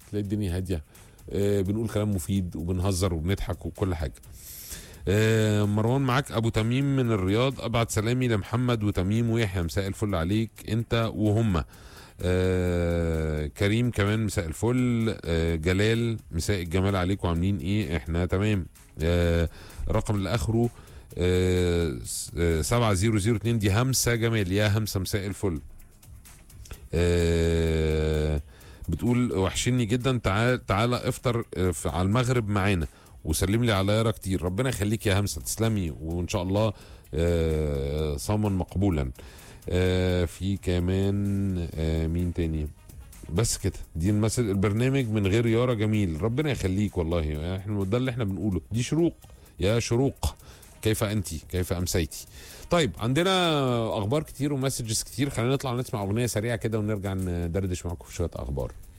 تلاقي الدنيا هاديه آه بنقول كلام مفيد وبنهزر وبنضحك وكل حاجه آه مروان معاك ابو تميم من الرياض ابعت سلامي لمحمد وتميم ويحيى مساء الفل عليك انت وهم آه كريم كمان مساء الفل آه جلال مساء الجمال عليكم عاملين ايه احنا تمام آه رقم اللي اخره آه س- آه، سبعة زيرو زيرو اتنين دي همسة جمال يا همسة مساء الفل آه بتقول وحشني جدا تعال تعالى افطر آه، في- على المغرب معانا وسلم لي على يارا كتير ربنا يخليك يا همسة تسلمي وان شاء الله آه صوما مقبولا آه في كمان آه مين تاني بس كده دي المثل البرنامج من غير يارا جميل ربنا يخليك والله احنا ده اللي احنا بنقوله دي شروق يا شروق كيف انت كيف امسيتي طيب عندنا اخبار كتير ومسجز كتير خلينا نطلع نسمع اغنيه سريعه كده ونرجع ندردش معاكم في شويه اخبار